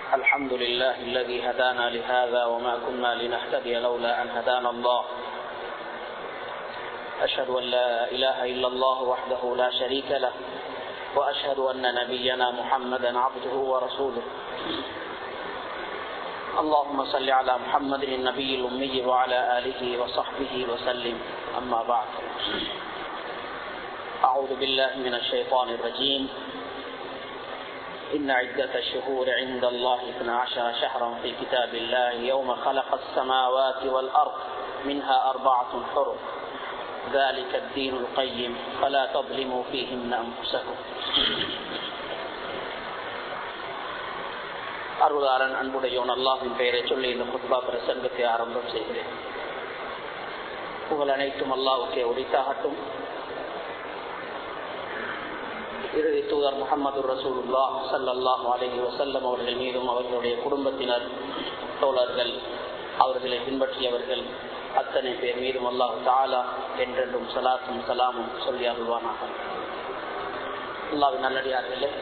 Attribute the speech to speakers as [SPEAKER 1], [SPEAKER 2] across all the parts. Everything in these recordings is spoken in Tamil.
[SPEAKER 1] الحمد لله الذي هدانا لهذا وما كنا لنهتدي لولا أن هدانا الله أشهد أن لا إله إلا الله وحده لا شريك له وأشهد أن نبينا محمدا عبده ورسوله اللهم صل على محمد النبي الأمي وعلى آله وصحبه وسلم أما بعد أعوذ بالله من الشيطان الرجيم إن عدة الشهور عند الله 12 شهرا في كتاب الله يوم خلق السماوات والأرض منها أربعة حرم ذلك الدين القيم فلا تظلموا فيهن أنفسكم அருளாளன் அன்புடையோன் அல்லாஹின் பெயரை சொல்லி இந்த குத்பா பிரசங்கத்தை ஆரம்பம் செய்கிறேன் புகழ் அனைத்தும் அல்லாவுக்கே உரித்தாகட்டும் இறுதி தூதர் முகமது ரசூலுல்லா சல்லாஹ் அலஹி வசல்லம் அவர்கள் மீதும் அவர்களுடைய குடும்பத்தினர் தோழர்கள் அவர்களை பின்பற்றியவர்கள் அத்தனை பேர் மீதும் அல்லாஹ் தாலா என்றென்றும் சலாத்தும் சலாமும் சொல்லி அருள்வானாக அல்லாவின் நல்லடியார்களே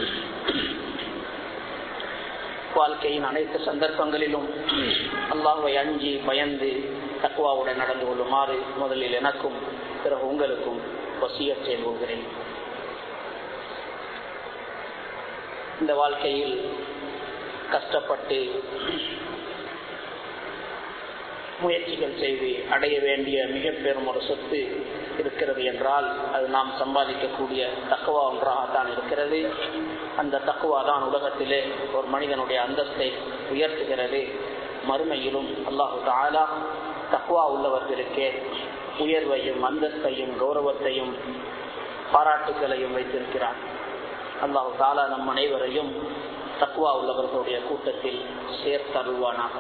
[SPEAKER 1] வாழ்க்கையின் அனைத்து சந்தர்ப்பங்களிலும் அல்லாஹை அஞ்சி பயந்து தக்குவாவுடன் நடந்து கொள்ளுமாறு முதலில் எனக்கும் பிறகு உங்களுக்கும் வசிய செய்து இந்த வாழ்க்கையில் கஷ்டப்பட்டு முயற்சிகள் செய்து அடைய வேண்டிய மிக பெரும் ஒரு சொத்து இருக்கிறது என்றால் அது நாம் சம்பாதிக்கக்கூடிய தக்குவா ஒன்றாகத்தான் இருக்கிறது அந்த தக்குவா தான் உலகத்திலே ஒரு மனிதனுடைய அந்தஸ்தை உயர்த்துகிறது மறுமையிலும் அல்லாஹு தாலா தக்குவா உள்ளவர்களுக்கே உயர்வையும் அந்தஸ்தையும் கௌரவத்தையும் பாராட்டுகளையும் வைத்திருக்கிறார் அல்லாஹு தாலா நம் அனைவரையும் தக்குவா உள்ளவர்களுடைய கூட்டத்தில் சேர்த்தருள்வானாக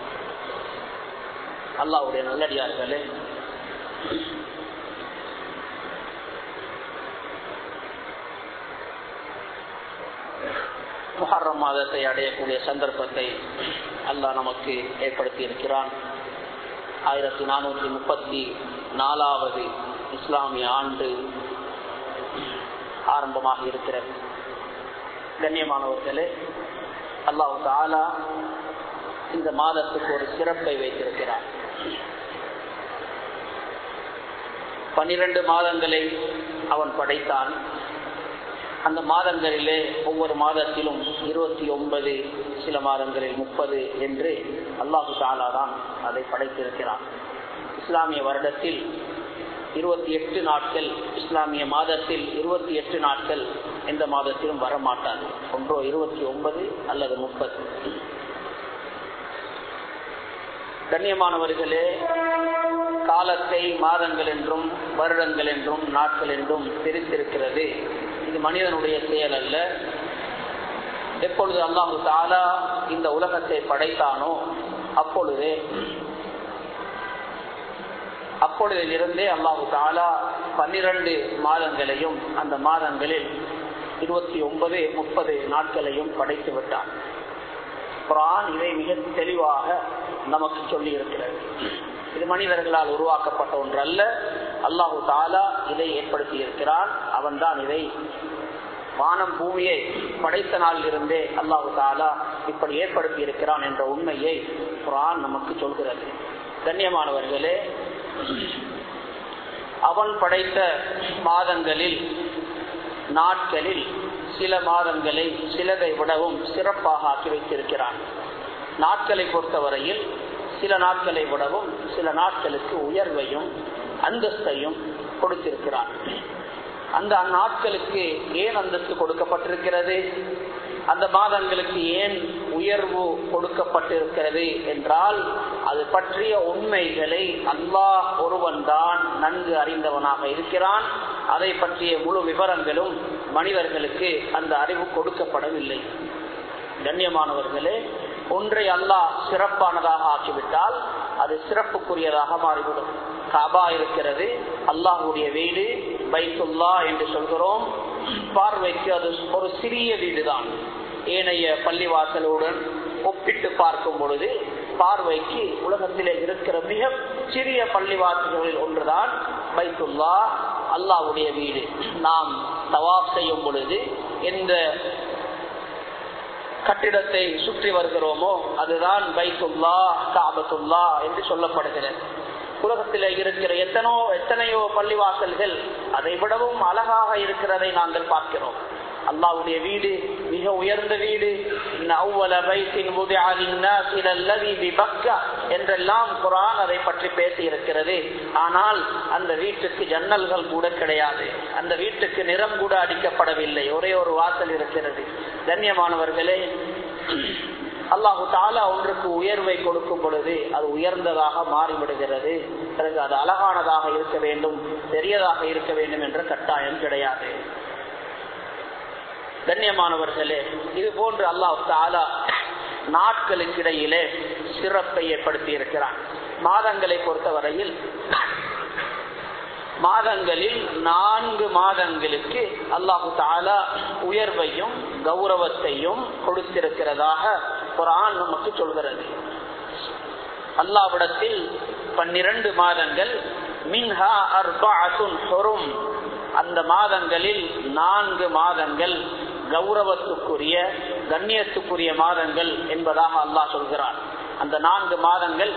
[SPEAKER 1] அல்லாவுடைய நல்லடியார்களே முஹர்ரம் மாதத்தை அடையக்கூடிய சந்தர்ப்பத்தை அல்லாஹ் நமக்கு ஏற்படுத்தி இருக்கிறான் ஆயிரத்தி நானூற்றி முப்பத்தி நாலாவது இஸ்லாமிய ஆண்டு ஆரம்பமாக இருக்கிறது கண்ணியமானவர்களே அல்லாஹு தாலா இந்த மாதத்துக்கு ஒரு சிறப்பை வைத்திருக்கிறார் பனிரெண்டு மாதங்களை அவன் படைத்தான் அந்த மாதங்களிலே ஒவ்வொரு மாதத்திலும் இருபத்தி ஒன்பது சில மாதங்களில் முப்பது என்று அல்லாஹு தாலா தான் அதை படைத்திருக்கிறான் இஸ்லாமிய வருடத்தில் இருபத்தி எட்டு நாட்கள் இஸ்லாமிய மாதத்தில் இருபத்தி எட்டு நாட்கள் எந்த மாதத்திலும் வரமாட்டாது ஒன்றோ இருபத்தி ஒன்பது அல்லது முப்பது கண்ணியமானவர்களே காலத்தை மாதங்கள் என்றும் வருடங்கள் என்றும் நாட்கள் என்றும் பிரித்திருக்கிறது இது மனிதனுடைய செயல் அல்ல எப்பொழுது அல்லாஹு தாலா இந்த உலகத்தை படைத்தானோ அப்பொழுதே அப்பொழுதிலிருந்தே அல்லாஹு தாலா பன்னிரண்டு மாதங்களையும் அந்த மாதங்களில் இருபத்தி ஒன்பது முப்பது நாட்களையும் படைத்து விட்டான் குரான் இதை மிக தெளிவாக நமக்கு சொல்லி இருக்கிறது இது மனிதர்களால் உருவாக்கப்பட்ட ஒன்று அல்ல அல்லாஹு தாலா இதை ஏற்படுத்தி இருக்கிறான் அவன் தான் இதை வானம் பூமியை படைத்த நாளில் இருந்தே அல்லாஹு தாலா இப்படி ஏற்படுத்தி இருக்கிறான் என்ற உண்மையை குரான் நமக்கு சொல்கிறது கண்ணியமானவர்களே அவன் படைத்த மாதங்களில் நாட்களில் சில மாதங்களை சிலதை விடவும் சிறப்பாக ஆக்கி வைத்திருக்கிறான் நாட்களை பொறுத்தவரையில் சில நாட்களை விடவும் சில நாட்களுக்கு உயர்வையும் அந்தஸ்தையும் கொடுத்திருக்கிறான் அந்த நாட்களுக்கு ஏன் அந்தஸ்து கொடுக்கப்பட்டிருக்கிறது அந்த மாதங்களுக்கு ஏன் உயர்வு கொடுக்கப்பட்டிருக்கிறது என்றால் அது பற்றிய உண்மைகளை அல்லாஹ் ஒருவன் தான் நன்கு அறிந்தவனாக இருக்கிறான் அதை பற்றிய முழு விவரங்களும் மனிதர்களுக்கு அந்த அறிவு கொடுக்கப்படவில்லை கண்ணியமானவர்களே ஒன்றை அல்லாஹ் சிறப்பானதாக ஆக்கிவிட்டால் அது சிறப்புக்குரியதாக மாறிவிடும் காபா இருக்கிறது அல்லாஹுடைய வீடு பைத்துல்லா என்று சொல்கிறோம் பார்வைக்கு அது ஒரு சிறிய வீடுதான் ஏனைய பள்ளிவாசலுடன் ஒப்பிட்டு பார்க்கும் பொழுது பார்வைக்கு உலகத்திலே இருக்கிற மிக சிறிய பள்ளிவாசல்களில் ஒன்றுதான் பைத்துல்லா அல்லாவுடைய வீடு நாம் தவாப் செய்யும் பொழுது எந்த கட்டிடத்தை சுற்றி வருகிறோமோ அதுதான் பைத்துல்லா காபத்துல்லா என்று சொல்லப்படுகிறது உலகத்தில் இருக்கிற எத்தனோ எத்தனையோ பள்ளிவாசல்கள் அதை விடவும் அழகாக இருக்கிறதை நாங்கள் பார்க்கிறோம் அல்லாவுடைய வீடு மிக உயர்ந்த வீடு என்றெல்லாம் குரான் அதை பற்றி பேசி இருக்கிறது ஆனால் அந்த வீட்டுக்கு ஜன்னல்கள் கூட கிடையாது அந்த வீட்டுக்கு நிறம் கூட அடிக்கப்படவில்லை ஒரே ஒரு வாசல் இருக்கிறது கண்ணியமானவர்களே அல்லாஹு தாலா ஒன்றுக்கு உயர்வை கொடுக்கும் பொழுது அது உயர்ந்ததாக மாறிவிடுகிறது பிறகு அது அழகானதாக இருக்க வேண்டும் பெரியதாக இருக்க வேண்டும் என்ற கட்டாயம் கிடையாது கண்ணியமானவர்களே இது போன்று அல்லாஹ் தாலா நாட்களுக்கு இடையிலே சிறப்பை ஏற்படுத்தி இருக்கிறான் மாதங்களை பொறுத்தவரையில் மாதங்களில் நான்கு மாதங்களுக்கு அல்லாஹு தாலா உயர்வையும் கௌரவத்தையும் கொடுத்திருக்கிறதாக குரான் நமக்கு சொல்கிறது அல்லாவிடத்தில் பன்னிரண்டு மாதங்கள் மின்ஹா அர்பாத்துன் ஹொரும் அந்த மாதங்களில் நான்கு மாதங்கள் கௌரவத்துக்குரிய கண்ணியத்துக்குரிய மாதங்கள் என்பதாக அல்லாஹ் சொல்கிறார் அந்த நான்கு மாதங்கள்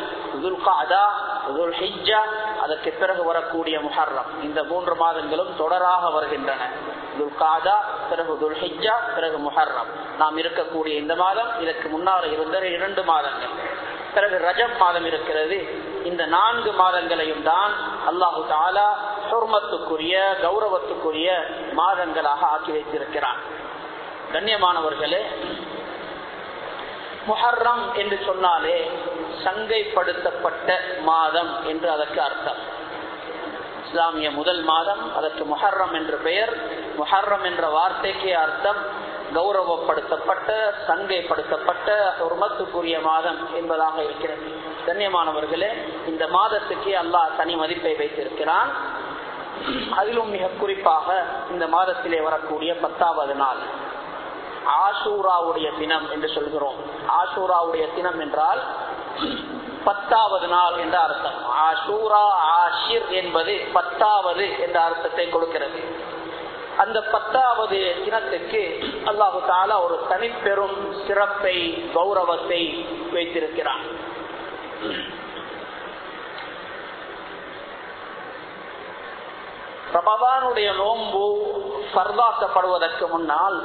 [SPEAKER 1] அதற்கு பிறகு வரக்கூடிய முஹர்ரம் இந்த மூன்று மாதங்களும் தொடராக வருகின்றன துல்காதா பிறகு துல்ஹிஜா பிறகு முஹர்ரம் நாம் இருக்கக்கூடிய இந்த மாதம் இதற்கு முன்னால் இருந்த இரண்டு மாதங்கள் பிறகு ரஜப் மாதம் இருக்கிறது இந்த நான்கு மாதங்களையும் தான் அல்லாஹு தாலா சொர்மத்துக்குரிய கௌரவத்துக்குரிய மாதங்களாக ஆக்கி வைத்திருக்கிறான் கண்ணியமானவர்களே முஹர்ரம் என்று சொன்னாலே சங்கைப்படுத்தப்பட்ட மாதம் என்று அதற்கு அர்த்தம் இஸ்லாமிய முதல் மாதம் அதற்கு முஹர்ரம் என்று பெயர் முஹர்ரம் என்ற வார்த்தைக்கே அர்த்தம் கௌரவப்படுத்தப்பட்ட சங்கைப்படுத்தப்பட்ட உருமத்துக்குரிய மாதம் என்பதாக இருக்கிறது கண்ணியமானவர்களே இந்த மாதத்துக்கு அல்லாஹ் தனி மதிப்பை வைத்திருக்கிறான் அதிலும் மிக குறிப்பாக இந்த மாதத்திலே வரக்கூடிய பத்தாவது நாள் ஆசூராவுடைய தினம் என்று சொல்கிறோம் ஆசூராவுடைய தினம் என்றால் பத்தாவது நாள் என்ற அர்த்தம் ஆசூரா ஆஷிர் என்பது பத்தாவது என்ற அர்த்தத்தை கொடுக்கிறது அந்த பத்தாவது தினத்துக்கு அல்லாஹு தாலா ஒரு தனிப்பெரும் சிறப்பை கௌரவத்தை வைத்திருக்கிறான் ரமதானுடைய நோன்பு பர்தாக்கப்படுவதற்கு முன்னால்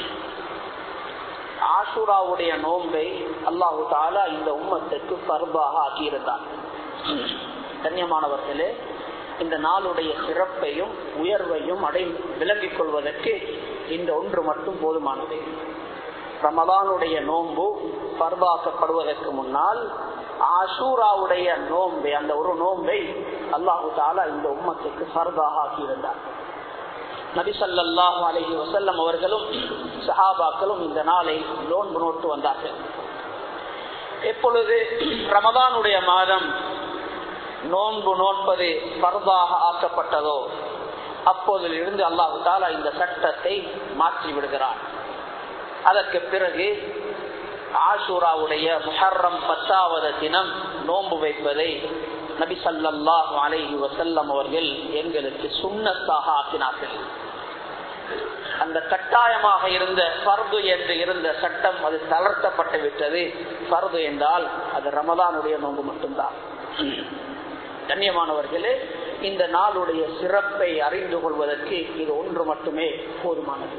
[SPEAKER 1] ஆசுராவுடைய நோன்பை அல்லாஹு தாலா இந்த உம்மத்துக்கு பர்பாக ஆக்கியிருந்தார் கண்ணியமானவர்களே இந்த நாளுடைய சிறப்பையும் உயர்வையும் அடை விளங்கிக் கொள்வதற்கு இந்த ஒன்று மட்டும் போதுமானது ரமதானுடைய நோன்பு பர்பாக்கப்படுவதற்கு முன்னால் ஆசூராவுடைய நோன்பை அந்த ஒரு நோன்பை அல்லாஹு தாலா இந்த உம்மத்துக்கு பர்பாக ஆக்கியிருந்தார் நபி சல்லாஹூ அலஹி வசல்லம் அவர்களும் சஹாபாக்களும் இந்த நாளை நோன்பு நோட்டு வந்தார்கள் எப்பொழுது ரமதானுடைய மாதம் நோன்பு நோன்பது பரதாக ஆக்கப்பட்டதோ அப்போதிலிருந்து அல்லாஹு தாலா இந்த சட்டத்தை மாற்றி விடுகிறார் அதற்கு பிறகு ஆசூராவுடைய முஹர்ரம் பத்தாவது தினம் நோன்பு வைப்பதை நபி சல்லாஹு அலைஹி வசல்லம் அவர்கள் எங்களுக்கு சுண்ணத்தாக ஆக்கினார்கள் அந்த கட்டாயமாக இருந்த பர்து என்று இருந்த சட்டம் அது தளர்த்தப்பட்டு விட்டது பர்து என்றால் அது ரமதானுடைய நோன்பு மட்டும்தான் கண்ணியமானவர்களே இந்த நாளுடைய சிறப்பை அறிந்து கொள்வதற்கு இது ஒன்று மட்டுமே போதுமானது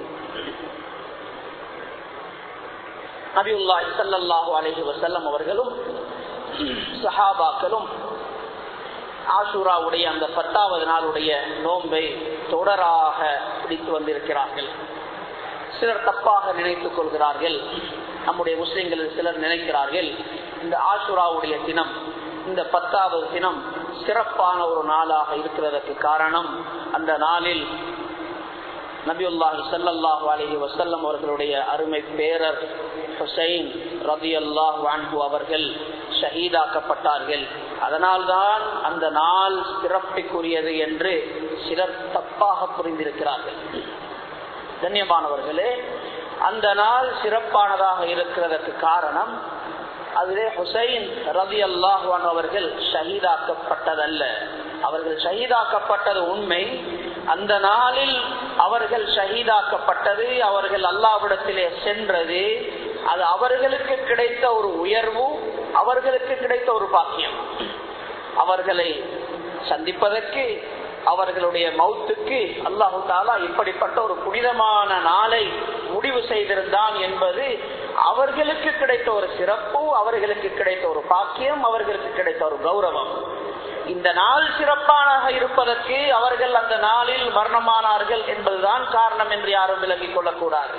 [SPEAKER 1] நபியுல்லா சல்லாஹூ அலஹி வசல்லம் அவர்களும் சஹாபாக்களும் ஆசூராவுடைய அந்த பத்தாவது நாளுடைய நோன்பை தொடராக பிடித்து வந்திருக்கிறார்கள் சிலர் தப்பாக நினைத்துக் கொள்கிறார்கள் நம்முடைய முஸ்லிம்களில் சிலர் நினைக்கிறார்கள் இந்த ஆசுராவுடைய தினம் இந்த பத்தாவது தினம் சிறப்பான ஒரு நாளாக இருக்கிறதற்கு காரணம் அந்த நாளில் நபியுல்லாஹி சல்லாஹூ அலஹி வசல்லம் அவர்களுடைய அருமை பேரர் ஹுசைன் ரபி அல்லாஹ் அவர்கள் ஷஹீதாக்கப்பட்டார்கள் அதனால்தான் அந்த நாள் சிறப்பிற்குரியது என்று சிலர் தப்பாக புரிந்திருக்கிறார்கள் கண்ணியமானவர்களே அந்த நாள் சிறப்பானதாக இருக்கிறதற்கு காரணம் அதிலே ஹுசைன் ரவி அல்லாஹான் அவர்கள் ஷஹீதாக்கப்பட்டதல்ல அவர்கள் ஷஹீதாக்கப்பட்டது உண்மை அந்த நாளில் அவர்கள் ஷஹீதாக்கப்பட்டது அவர்கள் அல்லாவிடத்திலே சென்றது அது அவர்களுக்கு கிடைத்த ஒரு உயர்வு அவர்களுக்கு கிடைத்த ஒரு பாக்கியம் அவர்களை சந்திப்பதற்கு அவர்களுடைய மௌத்துக்கு அல்லாஹு தாலா இப்படிப்பட்ட ஒரு புனிதமான நாளை முடிவு செய்திருந்தான் என்பது அவர்களுக்கு கிடைத்த ஒரு சிறப்பு அவர்களுக்கு கிடைத்த ஒரு பாக்கியம் அவர்களுக்கு கிடைத்த ஒரு கௌரவம் இந்த நாள் சிறப்பானாக இருப்பதற்கு அவர்கள் அந்த நாளில் மரணமானார்கள் என்பதுதான் காரணம் என்று யாரும் விலகிக் கொள்ளக்கூடாது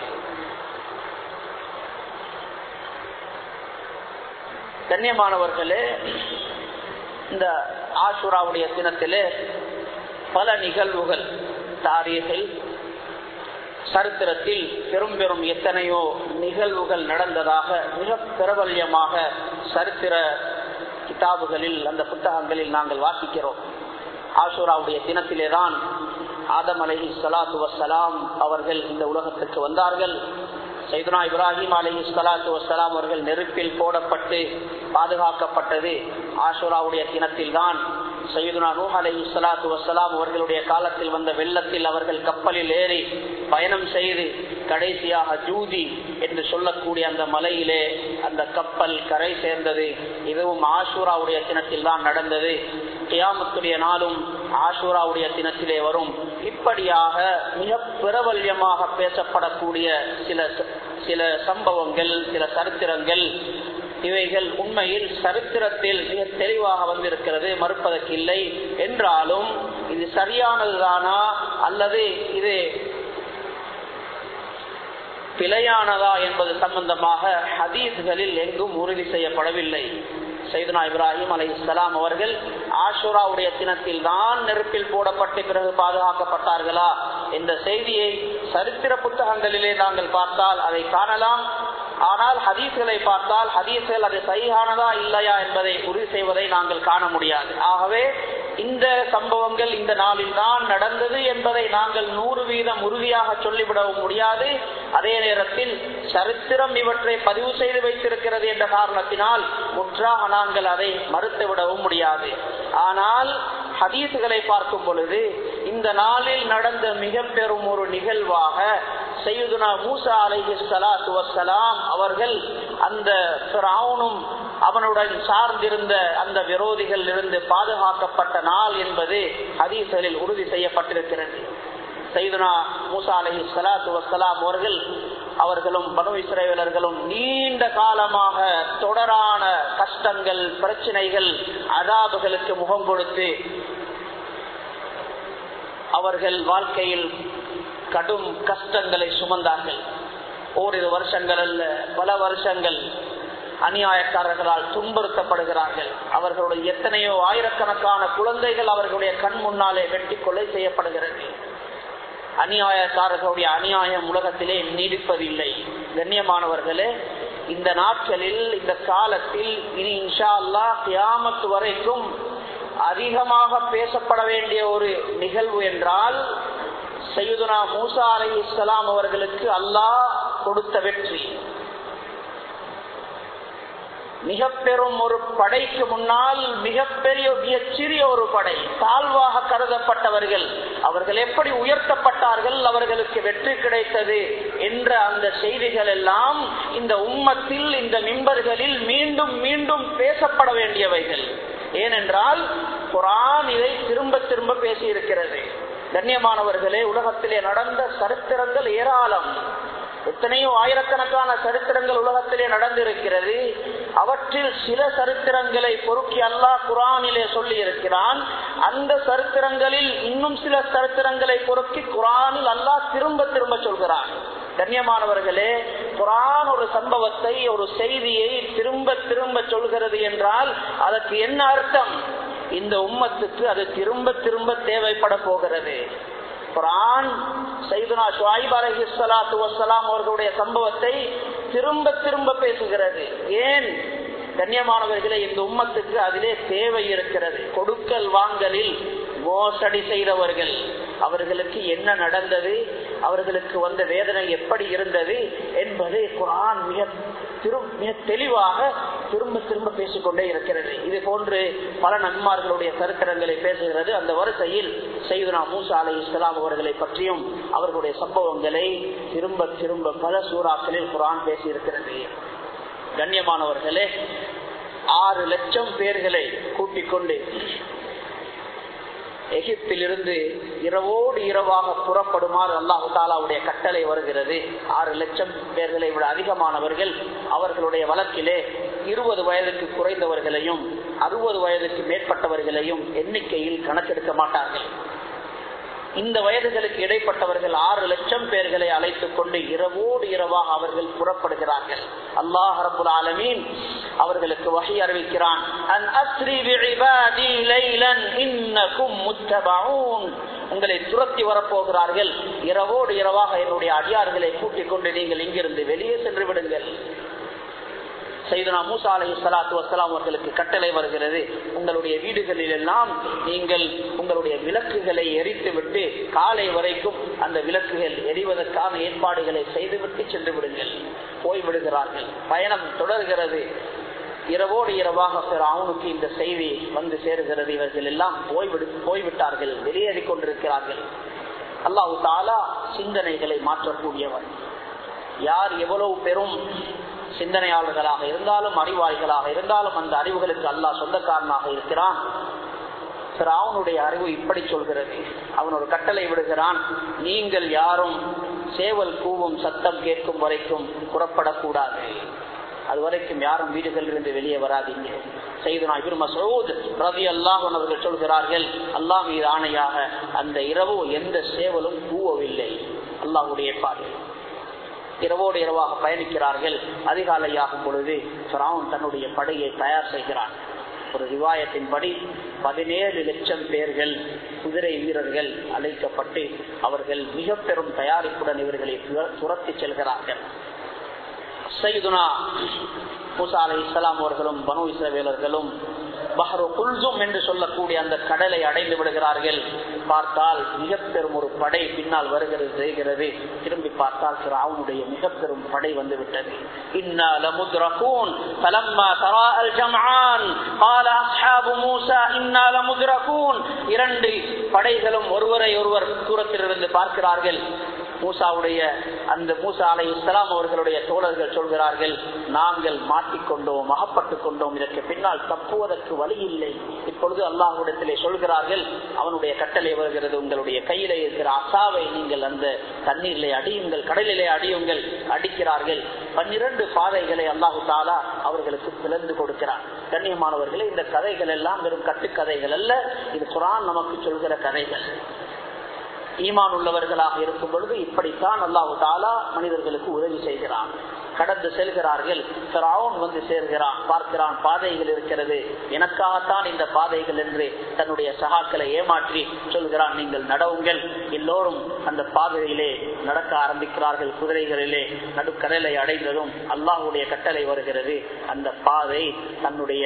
[SPEAKER 1] கண்ணியமானவர்களே இந்த ஆசுராவுடைய தினத்திலே பல நிகழ்வுகள் தாரீகில் சரித்திரத்தில் பெரும் பெரும் எத்தனையோ நிகழ்வுகள் நடந்ததாக மிக பிரபல்யமாக சரித்திர கிதாபுகளில் அந்த புத்தகங்களில் நாங்கள் வாசிக்கிறோம் ஆசூராவுடைய தினத்திலே தான் ஆதம் அலஹி சலாத்து வசலாம் அவர்கள் இந்த உலகத்துக்கு வந்தார்கள் சைதுனா இப்ராஹிம் அலஹி சலாத்து வசலாம் அவர்கள் நெருப்பில் போடப்பட்டு பாதுகாக்கப்பட்டது ஆசூராவுடைய தினத்தில் தான் சைதுனா நூ அலஹி சலாத்து வசலாம் அவர்களுடைய காலத்தில் வந்த வெள்ளத்தில் அவர்கள் கப்பலில் ஏறி பயணம் செய்து கடைசியாக ஜூதி என்று சொல்லக்கூடிய அந்த மலையிலே அந்த கப்பல் கரை சேர்ந்தது இதுவும் ஆசூராவுடைய தினத்தில் தான் நடந்தது கியாமத்துடைய நாளும் ஆசூராவுடைய தினத்திலே வரும் இப்படியாக மிக பிரபல்யமாக பேசப்படக்கூடிய சில சில சம்பவங்கள் சில சரித்திரங்கள் இவைகள் உண்மையில் சரித்திரத்தில் மிக தெளிவாக வந்திருக்கிறது மறுப்பதற்கு இல்லை என்றாலும் இது சரியானதுதானா அல்லது இது பிழையானதா என்பது சம்பந்தமாக ஹதீஸ்களில் எங்கும் உறுதி செய்யப்படவில்லை சைதுனா இப்ராஹிம் அலை இஸ்லாம் அவர்கள் ஆஷுராவுடைய தினத்தில் தான் நெருப்பில் போடப்பட்டு பிறகு பாதுகாக்கப்பட்டார்களா என்ற செய்தியை சரித்திர புத்தகங்களிலே நாங்கள் பார்த்தால் அதை காணலாம் ஆனால் ஹதீஸ்களை பார்த்தால் ஹதீஸ்கள் அது சரியானதா இல்லையா என்பதை உறுதி செய்வதை நாங்கள் காண முடியாது ஆகவே இந்த சம்பவங்கள் இந்த நாளில் தான் நடந்தது என்பதை நாங்கள் நூறு வீதம் உறுதியாக சொல்லிவிடவும் முடியாது அதே நேரத்தில் சரித்திரம் இவற்றை பதிவு செய்து வைத்திருக்கிறது என்ற காரணத்தினால் முற்றாக நாங்கள் அதை மறுத்து விடவும் முடியாது ஆனால் ஹதீசுகளை பார்க்கும் பொழுது இந்த நாளில் நடந்த மிக பெரும் ஒரு நிகழ்வாக சையுதுனா மூசா அலைஹி சலாத்து வசலாம் அவர்கள் அந்த பிராவுனும் அவனுடன் சார்ந்திருந்த அந்த விரோதிகள் இருந்து பாதுகாக்கப்பட்ட நாள் என்பது ஹதீசலில் உறுதி செய்யப்பட்டிருக்கிறது சைதுனா மூசா அலஹி சலாத்து வசலாம் அவர்கள் அவர்களும் பனு இஸ்ரேலர்களும் நீண்ட காலமாக தொடரான கஷ்டங்கள் பிரச்சனைகள் அதாபுகளுக்கு முகம் கொடுத்து அவர்கள் வாழ்க்கையில் கடும் கஷ்டங்களை சுமந்தார்கள் ஓரிரு வருஷங்கள் அல்ல பல வருஷங்கள் அநியாயக்காரர்களால் துன்புறுத்தப்படுகிறார்கள் அவர்களுடைய எத்தனையோ ஆயிரக்கணக்கான குழந்தைகள் அவர்களுடைய கண் முன்னாலே வெட்டி கொலை செய்யப்படுகிறது அநியாயக்காரர்களுடைய அநியாயம் உலகத்திலே நீடிப்பதில்லை கண்ணியமானவர்களே இந்த நாட்களில் இந்த காலத்தில் இனி இன்ஷா அல்லா கியாமத்து வரைக்கும் அதிகமாக பேசப்பட வேண்டிய ஒரு நிகழ்வு என்றால் சையுதுனா மூசா அலை இஸ்லாம் அவர்களுக்கு அல்லாஹ் கொடுத்த வெற்றி மிக பெரும் ஒரு படைக்கு முன்னால் மிகப்பெரிய மிக சிறிய ஒரு படை தாழ்வாக கருதப்பட்டவர்கள் அவர்கள் எப்படி உயர்த்தப்பட்டார்கள் அவர்களுக்கு வெற்றி கிடைத்தது என்ற அந்த செய்திகள் எல்லாம் இந்த உம்மத்தில் இந்த மிம்பர்களில் மீண்டும் மீண்டும் பேசப்பட வேண்டியவைகள் ஏனென்றால் குரான் இதை திரும்ப திரும்ப பேசியிருக்கிறது கண்ணியமானவர்களே உலகத்திலே நடந்த சரித்திரங்கள் ஏராளம் எத்தனையோ ஆயிரக்கணக்கான சரித்திரங்கள் உலகத்திலே நடந்திருக்கிறது அவற்றில் சில சரித்திரங்களை பொறுக்கி அல்லாஹ் குரானிலே சொல்லி இருக்கிறான் அந்த சரித்திரங்களில் இன்னும் சில சரித்திரங்களை பொறுக்கி குரானில் அல்லாஹ் திரும்ப திரும்ப சொல்கிறான் கண்ணியமானவர்களே குரான் ஒரு சம்பவத்தை ஒரு செய்தியை திரும்ப திரும்ப சொல்கிறது என்றால் அதற்கு என்ன அர்த்தம் இந்த உம்மத்துக்கு அது திரும்ப திரும்ப தேவைப்பட போகிறது குரான் சைதுனா ஷுவாயிப் அலஹி சலாத்து வசலாம் அவர்களுடைய சம்பவத்தை திரும்ப திரும்ப பேசுகிறது ஏன் கண்ணியமானவர்களே இந்த உம்மத்துக்கு அதிலே தேவை இருக்கிறது கொடுக்கல் வாங்கலில் மோசடி செய்தவர்கள் அவர்களுக்கு என்ன நடந்தது அவர்களுக்கு வந்த வேதனை எப்படி இருந்தது என்பதை குரான் மிக மிக தெளிவாக திரும்ப திரும்ப பேசிக்கொண்டே இருக்கிறது இது போன்று பல நன்மார்களுடைய சரித்திரங்களை பேசுகிறது அந்த வரிசையில் செய்துனா மூசா அலை இஸ்லாம் அவர்களை பற்றியும் அவர்களுடைய சம்பவங்களை திரும்ப திரும்ப பல சூறாக்களில் குரான் பேசியிருக்கிறது கண்ணியமானவர்களே ஆறு லட்சம் பேர்களை கூட்டிக் கொண்டு எகிப்திலிருந்து இரவோடு இரவாக புறப்படுமாறு அல்லாஹு தாலாவுடைய கட்டளை வருகிறது ஆறு லட்சம் பேர்களை விட அதிகமானவர்கள் அவர்களுடைய வழக்கிலே இருபது வயதுக்கு குறைந்தவர்களையும் அறுபது வயதுக்கு மேற்பட்டவர்களையும் எண்ணிக்கையில் கணக்கெடுக்க மாட்டார்கள் இந்த வயதுகளுக்கு இடைப்பட்டவர்கள் ஆறு லட்சம் பேர்களை அழைத்துக் கொண்டு இரவோடு இரவாக அவர்கள் புறப்படுகிறார்கள் அல்லாஹ் ரபுல் ஆலமீன் அவர்களுக்கு வகை அறிவிக்கிறான் உங்களை துரத்தி வரப்போகிறார்கள் இரவோடு இரவாக என்னுடைய அடியார்களை கூட்டிக் கொண்டு நீங்கள் இங்கிருந்து வெளியே சென்று விடுங்கள் செய்தனா மூசா அலி சலாத்து வசலாம் அவர்களுக்கு கட்டளை வருகிறது உங்களுடைய வீடுகளில் எல்லாம் நீங்கள் உங்களுடைய விளக்குகளை எரித்து விட்டு காலை வரைக்கும் அந்த விளக்குகள் எரிவதற்கான ஏற்பாடுகளை செய்துவிட்டு சென்று விடுங்கள் போய்விடுகிறார்கள் பயணம் தொடர்கிறது இரவோடு இரவாக அவனுக்கு இந்த செய்தி வந்து சேருகிறது இவர்கள் எல்லாம் போய்விடு போய்விட்டார்கள் வெளியேறி கொண்டிருக்கிறார்கள் அல்லாஹு தாலா சிந்தனைகளை மாற்றக்கூடியவர் யார் எவ்வளவு பெரும் சிந்தனையாளர்களாக இருந்தாலும் அறிவாளிகளாக இருந்தாலும் அந்த அறிவுகளுக்கு அல்லாஹ் சொந்தக்காரனாக இருக்கிறான் அவனுடைய அறிவு இப்படி சொல்கிறது அவன் ஒரு கட்டளை விடுகிறான் நீங்கள் யாரும் சேவல் கூவும் சத்தம் கேட்கும் வரைக்கும் புறப்படக்கூடாது அது வரைக்கும் யாரும் வீடுகளிலிருந்து வெளியே வராதீங்க செய்தனா இபின் மசூத் ரவி அல்லாஹ் அவர்கள் சொல்கிறார்கள் அல்லாஹ் மீது ஆணையாக அந்த இரவு எந்த சேவலும் கூவவில்லை அல்லாஹுடைய பாடு இரவோடு இரவாக பயணிக்கிறார்கள் அதிகாலையாகும் பொழுது பிராவுன் தன்னுடைய படையை தயார் செய்கிறான் ஒரு ரிவாயத்தின்படி பதினேழு லட்சம் பேர்கள் குதிரை வீரர்கள் அழைக்கப்பட்டு அவர்கள் மிக பெரும் தயாரிப்புடன் இவர்களை துரத்தி செல்கிறார்கள் சைதுனா மூசா அலை இஸ்லாம் அவர்களும் பனு இஸ்ரவேலர்களும் பஹ்ரு குல்சும் என்று சொல்லக்கூடிய அந்த கடலை அடைந்து விடுகிறார்கள் பார்த்தால் மிக பெரும் ஒரு படை பின்னால் வருகிறது செய்கிறது திரும்பி பார்த்தால் அவனுடைய மிக பெரும் படை வந்து விட்டது இரண்டு படைகளும் ஒருவரை ஒருவர் தூரத்திலிருந்து பார்க்கிறார்கள் மூசாவுடைய அந்த மூசா அலை இஸ்லாம் அவர்களுடைய தோழர்கள் சொல்கிறார்கள் நாங்கள் மாட்டிக்கொண்டோம் அகப்பட்டுக் கொண்டோம் இதற்கு பின்னால் தப்புவதற்கு வழி இல்லை இப்பொழுது அல்லாஹுடத்திலே சொல்கிறார்கள் அவனுடைய கட்டளை வருகிறது உங்களுடைய கையிலே இருக்கிற அசாவை நீங்கள் அந்த தண்ணீரிலே அடியுங்கள் கடலிலே அடியுங்கள் அடிக்கிறார்கள் பன்னிரண்டு பாதைகளை அல்லாஹு தாலா அவர்களுக்கு பிளந்து கொடுக்கிறார் கண்ணியமானவர்களே இந்த கதைகள் எல்லாம் வெறும் கட்டுக்கதைகள் அல்ல இது குரான் நமக்கு சொல்கிற கதைகள் ஈமான் உள்ளவர்களாக இருக்கும் பொழுது இப்படித்தான் அல்லாஹு தாலா மனிதர்களுக்கு உதவி செய்கிறான் கடந்து செல்கிறார்கள் பிராவுன் வந்து சேர்கிறான் பார்க்கிறான் பாதைகள் இருக்கிறது எனக்காகத்தான் இந்த பாதைகள் என்று தன்னுடைய சகாக்களை ஏமாற்றி சொல்கிறான் நீங்கள் நடவுங்கள் எல்லோரும் அந்த பாதையிலே நடக்க ஆரம்பிக்கிறார்கள் குதிரைகளிலே நடுக்கடலை அடைந்ததும் அல்லாஹுடைய கட்டளை வருகிறது அந்த பாதை தன்னுடைய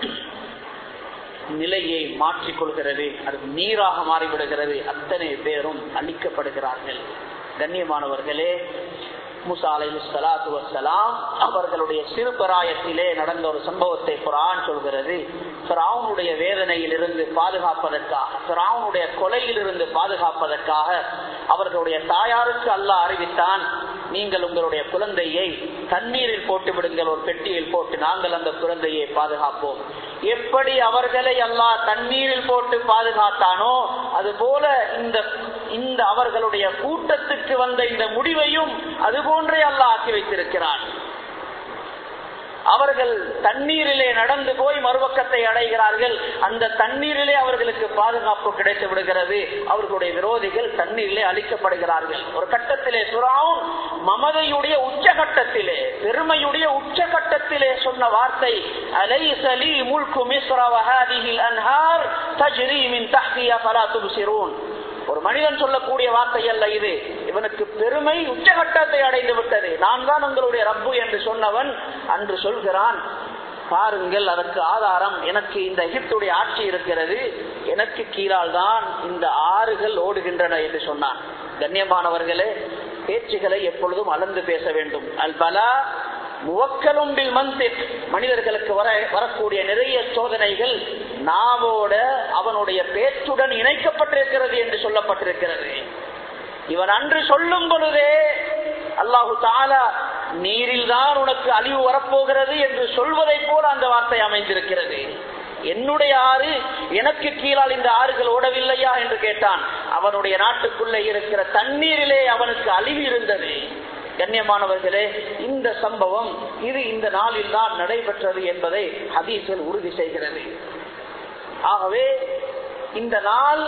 [SPEAKER 1] நிலையை மாற்றிக் கொள்கிறது அது நீராக மாறிவிடுகிறது அத்தனை பேரும் அழிக்கப்படுகிறார்கள் கண்ணியமானவர்களே முசா அலை சலாத்து வசலாம் அவர்களுடைய சிறுபராயத்திலே நடந்த ஒரு சம்பவத்தை குரான் சொல்கிறது பிராவுனுடைய வேதனையில் இருந்து பாதுகாப்பதற்காக பிராவுனுடைய கொலையில் இருந்து பாதுகாப்பதற்காக அவர்களுடைய தாயாருக்கு அல்லாஹ் அறிவித்தான் நீங்கள் உங்களுடைய குழந்தையை தண்ணீரில் போட்டு விடுங்கள் ஒரு பெட்டியில் போட்டு நாங்கள் அந்த குழந்தையை பாதுகாப்போம் எப்படி அவர்களை அல்லாஹ் தண்ணீரில் போட்டு பாதுகாத்தானோ அது போல இந்த இந்த அவர்களுடைய கூட்டத்துக்கு வந்த இந்த முடிவையும் அது போன்றே அல்லாஹ் ஆக்கி வைத்திருக்கிறான் அவர்கள் தண்ணீரிலே நடந்து போய் மறுபக்கத்தை அடைகிறார்கள் அந்த தண்ணீரிலே அவர்களுக்கு பாதுகாப்பு கிடைத்து விடுகிறது அவர்களுடைய விரோதிகள் தண்ணீரிலே அழிக்கப்படுகிறார்கள் ஒரு கட்டத்திலே சுறாவும் மமதையுடைய உச்சகட்டத்திலே பெருமையுடைய உச்சகட்டத்திலே சொன்ன வார்த்தை அலை சலி முல்கு மிஸ்ரவஹாதிஹில் அன்ஹார் தஜ்ரி மின் தஹ்தியா ஃபலா துப்சிரூன் ஒரு மனிதன் சொல்லக்கூடிய வார்த்தை அல்ல இது இவனுக்கு பெருமை உச்சகட்டத்தை அடைந்து விட்டது நான் தான் உங்களுடைய ரப்பு என்று சொன்னவன் அன்று சொல்கிறான் பாருங்கள் அதற்கு ஆதாரம் எனக்கு இந்த எகிப்துடைய ஆட்சி இருக்கிறது எனக்கு கீழால் தான் இந்த ஆறுகள் ஓடுகின்றன என்று சொன்னான் கண்ணியமானவர்களே பேச்சுகளை எப்பொழுதும் அளந்து பேச வேண்டும் அல் பலா முவக்கலும் பில் மந்திக் மனிதர்களுக்கு வர வரக்கூடிய நிறைய சோதனைகள் நாவோட அவனுடைய பேச்சுடன் இணைக்கப்பட்டிருக்கிறது என்று சொல்லப்பட்டிருக்கிறது இவன் அன்று சொல்லும் பொழுதே அல்லாஹு தாலா நீரில் தான் உனக்கு அழிவு வரப்போகிறது என்று சொல்வதை போல அந்த வார்த்தை அமைந்திருக்கிறது என்னுடைய ஆறு எனக்கு கீழால் இந்த ஆறுகள் ஓடவில்லையா என்று கேட்டான் அவனுடைய நாட்டுக்குள்ளே இருக்கிற தண்ணீரிலே அவனுக்கு அழிவு இருந்தது கண்ணியமானவர்களே இந்த சம்பவம் இது இந்த நாளில் தான் நடைபெற்றது என்பதை ஹதீஸில் உறுதி செய்கிறது ஆகவே இந்த நாள்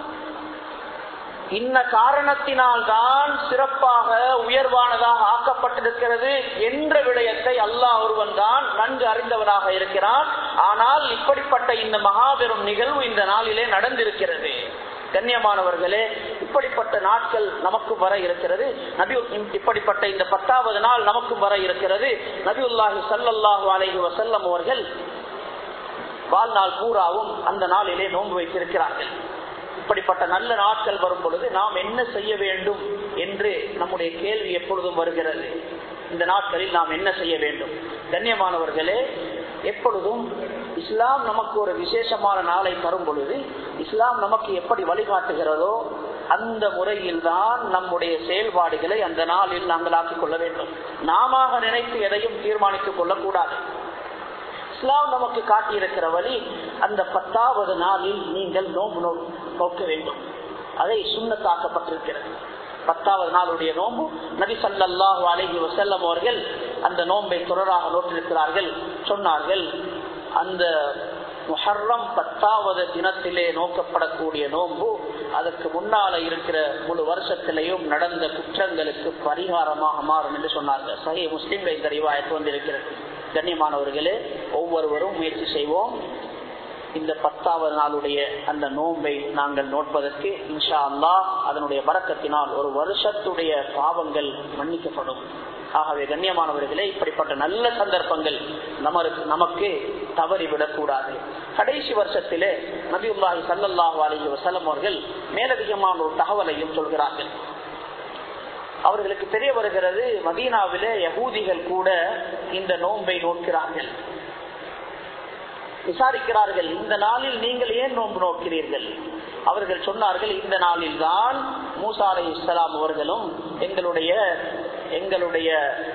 [SPEAKER 1] இன்ன காரணத்தினால் தான் சிறப்பாக உயர்வானதாக ஆக்கப்பட்டிருக்கிறது என்ற விடயத்தை அல்லாஹ் ஒருவன் தான் நன்கு அறிந்தவனாக இருக்கிறான் ஆனால் இப்படிப்பட்ட இந்த மகாபெரும் நிகழ்வு இந்த நாளிலே நடந்திருக்கிறது கண்ணியமானவர்களே இப்படிப்பட்ட நாட்கள் நமக்கும் வர இருக்கிறது நபி இப்படிப்பட்ட இந்த பத்தாவது நாள் நமக்கும் வர இருக்கிறது நபியுல்லாஹி சல்லாஹூ அலைஹி வசல்லம் அவர்கள் வாழ்நாள் பூராவும் அந்த நாளிலே நோன்பு வைத்திருக்கிறார்கள் இப்படிப்பட்ட நல்ல நாட்கள் வரும் பொழுது நாம் என்ன செய்ய வேண்டும் என்று நம்முடைய கேள்வி எப்பொழுதும் வருகிறது இந்த நாட்களில் நாம் என்ன செய்ய வேண்டும் கண்ணியமானவர்களே எப்பொழுதும் இஸ்லாம் நமக்கு ஒரு விசேஷமான நாளை தரும் பொழுது இஸ்லாம் நமக்கு எப்படி வழிகாட்டுகிறதோ அந்த முறையில் தான் நம்முடைய செயல்பாடுகளை அந்த நாளில் நாங்கள் ஆக்கிக் கொள்ள வேண்டும் நாம நினைத்து எதையும் தீர்மானித்துக் கொள்ளக்கூடாது இஸ்லாம் நமக்கு காட்டியிருக்கிற வழி அந்த பத்தாவது நாளில் நீங்கள் நோம்பு நோக்க வேண்டும் அதை சுண்ணத்தாக்கப்பட்டிருக்கிறது பத்தாவது நாளுடைய நோம்பு நபி சல்லாஹு அலஹி வசல்லம் அவர்கள் அந்த நோன்பை தொடராக நோட்டிருக்கிறார்கள் சொன்னார்கள் அந்த முஹர்ரம் பத்தாவது தினத்திலே நோக்கப்படக்கூடிய நோன்பு அதற்கு முன்னால இருக்கிற முழு வருஷத்திலேயும் நடந்த குற்றங்களுக்கு பரிகாரமாக மாறும் என்று சொன்னார்கள் சகி முஸ்லிம்கள் இந்த ரிவாயத்து வந்திருக்கிறது கண்ணியமானவர்களே ஒவ்வொருவரும் முயற்சி செய்வோம் இந்த பத்தாவது நாளுடைய அந்த நோன்பை நாங்கள் நோட்பதற்கு இன்ஷா அல்லா அதனுடைய வரக்கத்தினால் ஒரு வருஷத்துடைய பாவங்கள் மன்னிக்கப்படும் ஆகவே கண்ணியமானவர்களே இப்படிப்பட்ட நல்ல சந்தர்ப்பங்கள் நமக்கு நமக்கு தவறிவிடக் கூடாது கடைசி வருஷத்திலே நபியுல்லாஹி சல்லாஹூ அலி வசலம் அவர்கள் மேலதிகமான ஒரு தகவலையும் சொல்கிறார்கள் அவர்களுக்கு தெரிய வருகிறது மதீனாவிலே யகூதிகள் கூட இந்த நோன்பை நோக்கிறார்கள் விசாரிக்கிறார்கள் இந்த நாளில் நீங்கள் ஏன் நோன்பு நோக்கிறீர்கள் அவர்கள் சொன்னார்கள் இந்த நாளில் தான் மூசா அலை இஸ்லாம் அவர்களும் எங்களுடைய எங்களுடைய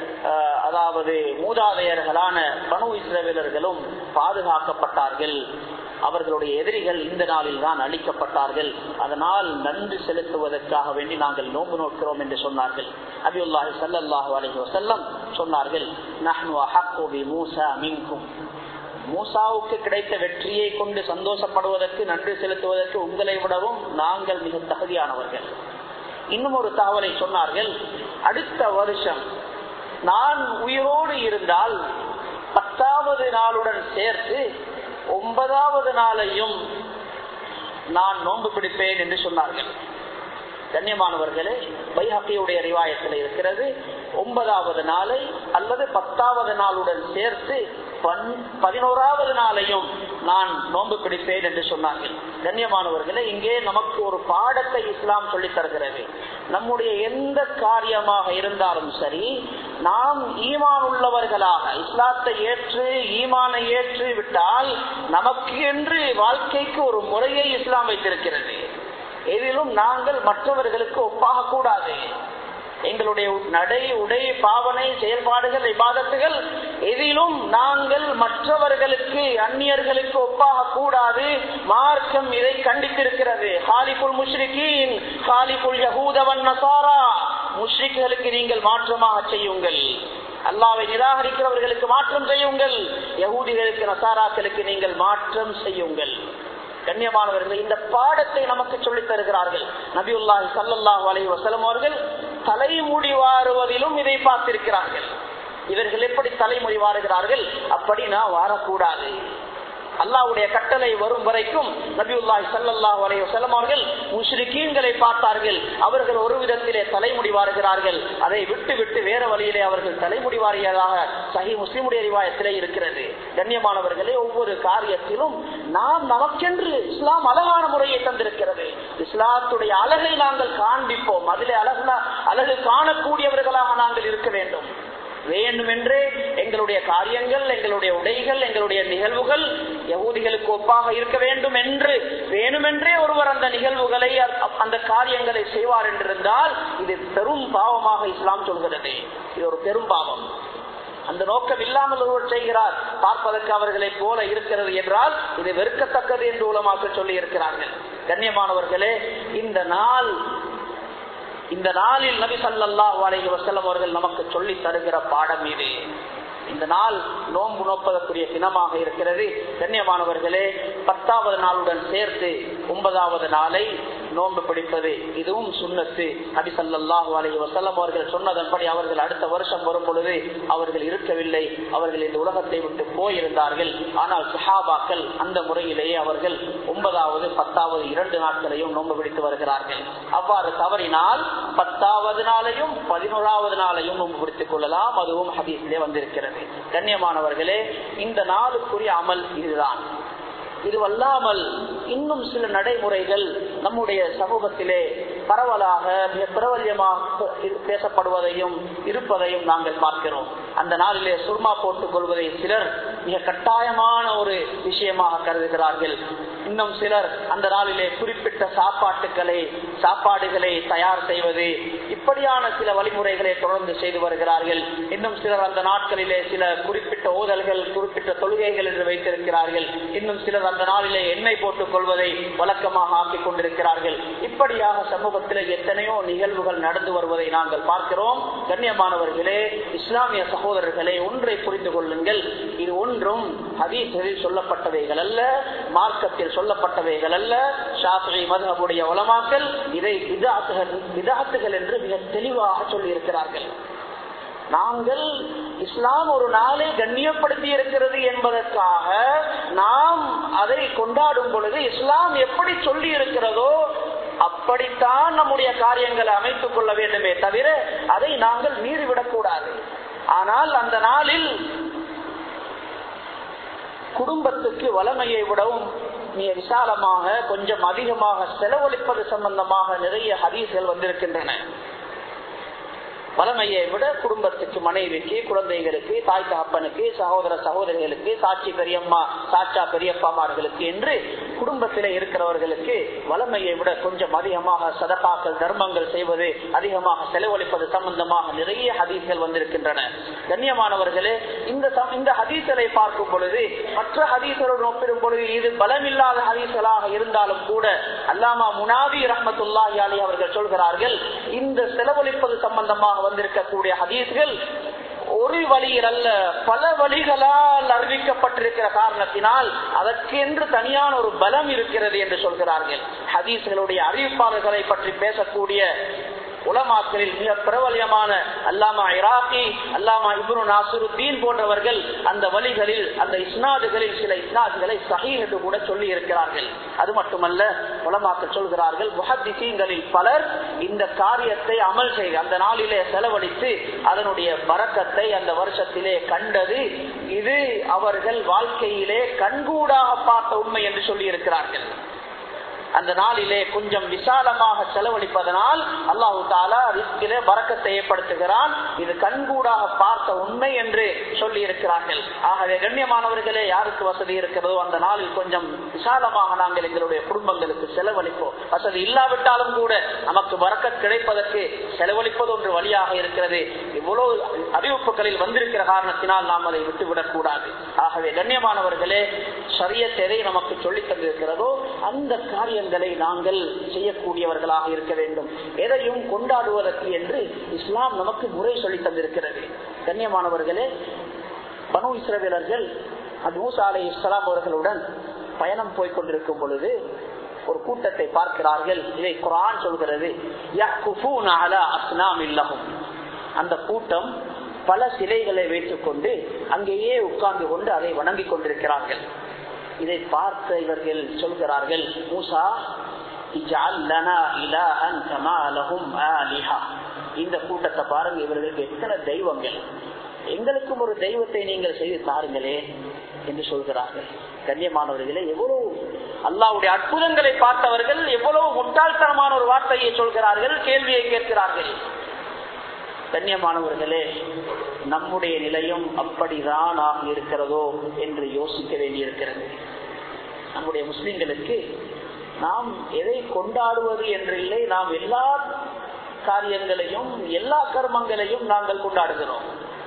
[SPEAKER 1] அதாவது மூதாதையர்களான பனு இஸ்ரவேலர்களும் பாதுகாக்கப்பட்டார்கள் அவர்களுடைய எதிரிகள் இந்த நாளில் தான் அழிக்கப்பட்டார்கள் அதனால் நன்றி செலுத்துவதற்காக வேண்டி நாங்கள் நோன்பு நோக்கிறோம் என்று சொன்னார்கள் அபியுல்லாஹி சல்லாஹூ அலஹி வசல்லம் சொன்னார்கள் நஹ்னு அஹக்கு பி மூசா மின்கும் மூசாவுக்கு கிடைத்த வெற்றியை கொண்டு சந்தோஷப்படுவதற்கு நன்றி செலுத்துவதற்கு உங்களை விடவும் நாங்கள் மிக தகுதியானவர்கள் இன்னும் ஒரு தகவலை சொன்னார்கள் அடுத்த வருஷம் நான் உயிரோடு இருந்தால் பத்தாவது நாளுடன் சேர்த்து ஒன்பதாவது நாளையும் நான் நோன்பு பிடிப்பேன் என்று சொன்னார்கள் கண்ணியமானவர்களே பைஹக்கியுடைய ரிவாயத்தில் இருக்கிறது ஒன்பதாவது நாளை அல்லது பத்தாவது நாளுடன் சேர்த்து பதினோராவது நாளையும் நான் நோன்பு பிடிப்பேன் என்று சொன்னார்கள் கண்ணியமானவர்களே இங்கே நமக்கு ஒரு பாடத்தை இஸ்லாம் சொல்லித் தருகிறது நம்முடைய எந்த காரியமாக இருந்தாலும் சரி நாம் ஈமான் உள்ளவர்களாக இஸ்லாத்தை ஏற்று ஈமானை ஏற்று விட்டால் நமக்கு என்று வாழ்க்கைக்கு ஒரு முறையை இஸ்லாம் வைத்திருக்கிறது எதிலும் நாங்கள் மற்றவர்களுக்கு ஒப்பாக கூடாது எங்களுடைய நடை உடை பாவனை செயல்பாடுகள் விவாதத்துகள் எதிலும் நாங்கள் மற்றவர்களுக்கு அந்நியர்களுக்கு ஒப்பாக கூடாது மார்க்கம் இதை கண்டித்திருக்கிறது ஹாலிபுல் முஷ்ரிகீன் ஹாலிபுல் யகூதவன் நசாரா முஷ்ரிக்களுக்கு நீங்கள் மாற்றமாக செய்யுங்கள் அல்லாவை நிராகரிக்கிறவர்களுக்கு மாற்றம் செய்யுங்கள் யகூதிகளுக்கு நசாராக்களுக்கு நீங்கள் மாற்றம் செய்யுங்கள் கண்ணியமானவர்கள் இந்த பாடத்தை நமக்கு சொல்லித் தருகிறார்கள் நபியுல்லாஹி சல்லாஹூ அலி வசலம் அவர்கள் தலைமுடி வாருவதிலும் இதை பார்த்திருக்கிறார்கள் இவர்கள் எப்படி தலைமுடி வாருகிறார்கள் அப்படி நான் வாரக்கூடாது அல்லாவுடைய கட்டளை வரும் வரைக்கும் நபியுல்லாஹி சல்லாஹூ அலி வசலம் அவர்கள் முஷ்ரிகீன்களை பார்த்தார்கள் அவர்கள் ஒரு விதத்திலே தலைமுடி வாருகிறார்கள் அதை விட்டு விட்டு வேற வழியிலே அவர்கள் தலைமுடி வாரியதாக சஹி முஸ்லிமுடைய ரிவாயத்திலே இருக்கிறது கண்ணியமானவர்களே ஒவ்வொரு காரியத்திலும் நாம் நமக்கென்று இஸ்லாம் அழகான முறையை தந்திருக்கிறது இஸ்லாத்துடைய அழகை நாங்கள் காண்பிப்போம் அதிலே அழகு அழகு காணக்கூடியவர்களாக நாங்கள் இருக்க வேண்டும் வேண்டுமென்றே எங்களுடைய காரியங்கள் எங்களுடைய உடைகள் எங்களுடைய நிகழ்வுகள் யகூதிகளுக்கு ஒப்பாக இருக்க வேண்டும் என்று வேணுமென்றே ஒருவர் அந்த நிகழ்வுகளை அந்த காரியங்களை செய்வார் என்றிருந்தால் இது பெரும் பாவமாக இஸ்லாம் சொல்கிறது இது ஒரு பெரும் பாவம் அந்த நோக்கம் இல்லாமல் ஒருவர் செய்கிறார் பார்ப்பதற்கு அவர்களை போல இருக்கிறது என்றால் இது வெறுக்கத்தக்கது என்று உலமாக்க சொல்லி இருக்கிறார்கள் கண்ணியமானவர்களே இந்த நாள் இந்த நாளில் நபி சல்லா அலைஹி வசல்லம் அவர்கள் நமக்கு சொல்லி தருகிற பாடம் இது இந்த நாள் நோன்பு நோப்பதற்குரிய தினமாக இருக்கிறது கண்ணியமானவர்களே பத்தாவது நாளுடன் சேர்த்து ஒன்பதாவது நாளை நோன்பு பிடிப்பது இதுவும் சுண்ணத்து நபி சல்லாஹூ அலைஹி வசல்லம் அவர்கள் சொன்னதன்படி அவர்கள் அடுத்த வருஷம் வரும் பொழுது அவர்கள் இருக்கவில்லை அவர்கள் இந்த உலகத்தை விட்டு போயிருந்தார்கள் ஆனால் சுஹாபாக்கள் அந்த முறையிலேயே அவர்கள் ஒன்பதாவது பத்தாவது இரண்டு நாட்களையும் நோன்பு பிடித்து வருகிறார்கள் அவ்வாறு தவறினால் பத்தாவது நாளையும் பதினோராவது நாளையும் நோன்பு பிடித்துக் கொள்ளலாம் அதுவும் ஹதீஸிலே வந்திருக்கிறது கண்ணியமானவர்களே இந்த நாளுக்குரிய அமல் இதுதான் இதுவல்லாமல் இன்னும் சில நடைமுறைகள் நம்முடைய சமூகத்திலே பரவலாக மிக பிரபல்யமாக பேசப்படுவதையும் இருப்பதையும் நாங்கள் பார்க்கிறோம் அந்த நாளிலே சுர்மா போட்டுக் கொள்வதை சிலர் மிக கட்டாயமான ஒரு விஷயமாக கருதுகிறார்கள் இன்னும் சிலர் அந்த நாளிலே குறிப்பிட்ட சாப்பாட்டுகளை சாப்பாடுகளை தயார் செய்வது இப்படியான சில வழிமுறைகளை தொடர்ந்து செய்து வருகிறார்கள் இன்னும் சிலர் அந்த நாட்களிலே சில குறிப்பிட்ட ஓதல்கள் குறிப்பிட்ட தொழுகைகள் என்று வைத்திருக்கிறார்கள் இன்னும் சிலர் அந்த நாளிலே எண்ணெய் போட்டுக் கொள்வதை வழக்கமாக ஆக்கிக் கொண்டிருக்கிறார்கள் இப்படியாக சமூகத்தில் எத்தனையோ நிகழ்வுகள் நடந்து வருவதை நாங்கள் பார்க்கிறோம் கண்ணியமானவர்களே இஸ்லாமிய சகோதரர்களே ஒன்றை புரிந்து கொள்ளுங்கள் இது ஒன்றும் ஹதீஸ்களில் சொல்லப்பட்டவைகள் அல்ல மார்க்கத்தில் சொல்லப்பட்டவைகள் அல்ல ஷாஃபி மதகுடைய உலமாக்கல் இதை விதாத்துகள் என்று மிக தெளிவாக சொல்லி இருக்கிறார்கள் நாங்கள் இஸ்லாம் ஒரு நாளை கண்ணியப்படுத்தி இருக்கிறது என்பதற்காக நாம் அதை கொண்டாடும் பொழுது இஸ்லாம் எப்படி சொல்லி இருக்கிறதோ அப்படித்தான் நம்முடைய காரியங்களை அமைத்துக் கொள்ள வேண்டுமே தவிர அதை நாங்கள் மீறிவிடக் கூடாது ஆனால் அந்த நாளில் குடும்பத்துக்கு வளமையை விடவும் மிக விசாலமாக கொஞ்சம் அதிகமாக செலவழிப்பது சம்பந்தமாக நிறைய ஹதீஸ்கள் வந்திருக்கின்றன வளமையை விட குடும்பத்துக்கு மனைவிக்கு குழந்தைகளுக்கு தாய் தகப்பனுக்கு சகோதர சகோதரிகளுக்கு சாட்சி பெரியம்மா சாச்சா பெரியப்பாமார்களுக்கு என்று குடும்பத்தில் இருக்கிறவர்களுக்கு வளமையை விட கொஞ்சம் அதிகமாக சதகாக்கள் தர்மங்கள் செய்வது அதிகமாக செலவழிப்பது சம்பந்தமாக நிறைய ஹதீஸ்கள் வந்திருக்கின்றன கண்ணியமானவர்களே இந்த இந்த ஹதீஸ்களை பார்க்கும் பொழுது மற்ற ஹதீஸ்களுடன் ஒப்பிடும் பொழுது இது பலமில்லாத ஹதீஸ்களாக இருந்தாலும் கூட அல்லாமா முனாவி ரஹமத்துல்லாஹி அலி அவர்கள் சொல்கிறார்கள் இந்த செலவழிப்பது சம்பந்தமாக வந்திருக்கக்கூடிய ஹதீஸ்கள் ஒரு வழியில் அல்ல பல வழிகளால் அறிவிக்கப்பட்டிருக்கிற காரணத்தினால் அதற்கென்று தனியான ஒரு பலம் இருக்கிறது என்று சொல்கிறார்கள் ஹதீஸ்களுடைய அறிவிப்பாளர்களை பற்றி பேசக்கூடிய உலமாக்களில் மிக பிரபல்யமான அல்லாமா இராக்கி அல்லாமா இப்னு நாசுருத்தீன் போன்றவர்கள் அந்த வழிகளில் அந்த இஸ்னாதுகளில் சில இஸ்னாதுகளை சஹி என்று கூட சொல்லி இருக்கிறார்கள் அது மட்டுமல்ல உலமாக்கள் சொல்கிறார்கள் முஹத்திசீன்களில் பலர் இந்த காரியத்தை அமல் செய்து அந்த நாளிலே செலவழித்து அதனுடைய பறக்கத்தை அந்த வருஷத்திலே கண்டது இது அவர்கள் வாழ்க்கையிலே கண்கூடாக பார்த்த உண்மை என்று சொல்லி இருக்கிறார்கள் அந்த நாளிலே கொஞ்சம் விசாலமாக செலவழிப்பதனால் அல்லாஹு தாலா ரிஸ்கிலே வரக்கத்தை ஏற்படுத்துகிறான் இது கண்கூடாக பார்த்த உண்மை என்று சொல்லி இருக்கிறார்கள் ஆகவே கண்ணியமானவர்களே யாருக்கு வசதி இருக்கிறதோ அந்த நாளில் கொஞ்சம் விசாலமாக நாங்கள் எங்களுடைய குடும்பங்களுக்கு செலவழிப்போம் வசதி இல்லாவிட்டாலும் கூட நமக்கு வரக்க கிடைப்பதற்கு செலவழிப்பது ஒன்று வழியாக இருக்கிறது இவ்வளவு அறிவிப்புகளில் வந்திருக்கிற காரணத்தினால் நாம் அதை விட்டுவிடக் கூடாது ஆகவே கண்ணியமானவர்களே சரியத் எதை நமக்கு சொல்லித் தந்திருக்கிறதோ அந்த காரியம் காரியங்களை நாங்கள் செய்யக்கூடியவர்களாக இருக்க வேண்டும் எதையும் கொண்டாடுவதற்கு என்று இஸ்லாம் நமக்கு முறை சொல்லி தந்திருக்கிறது கண்ணியமானவர்களே பனு இஸ்ரவேலர்கள் மூசா அலை இஸ்லாம் அவர்களுடன் பயணம் போய்கொண்டிருக்கும் பொழுது ஒரு கூட்டத்தை பார்க்கிறார்கள் இதை குரான் சொல்கிறது அந்த கூட்டம் பல சிலைகளை வைத்துக் கொண்டு அங்கேயே உட்கார்ந்து கொண்டு அதை வணங்கிக் கொண்டிருக்கிறார்கள் இதை பார்த்த இவர்கள் சொல்கிறார்கள் மூசா இந்த கூட்டத்தை பாருங்க இவர்களுக்கு எத்தனை தெய்வங்கள் எங்களுக்கும் ஒரு தெய்வத்தை நீங்கள் செய்து தாருங்களே என்று சொல்கிறார்கள் கண்ணியமானவர்களே எவ்வளவு அல்லாவுடைய அற்புதங்களை பார்த்தவர்கள் எவ்வளவு முட்டாள்தனமான ஒரு வார்த்தையை சொல்கிறார்கள் கேள்வியை கேட்கிறார்கள் கண்ணியமானவர்களே நம்முடைய நிலையும் அப்படிதான் ஆகி இருக்கிறதோ என்று யோசிக்க வேண்டியிருக்கிறது நம்முடைய முஸ்லிம்களுக்கு நாம் எதை கொண்டாடுவது என்றில்லை நாம் எல்லா காரியங்களையும் எல்லா கர்மங்களையும் நாங்கள் கொண்டாடுகிறோம்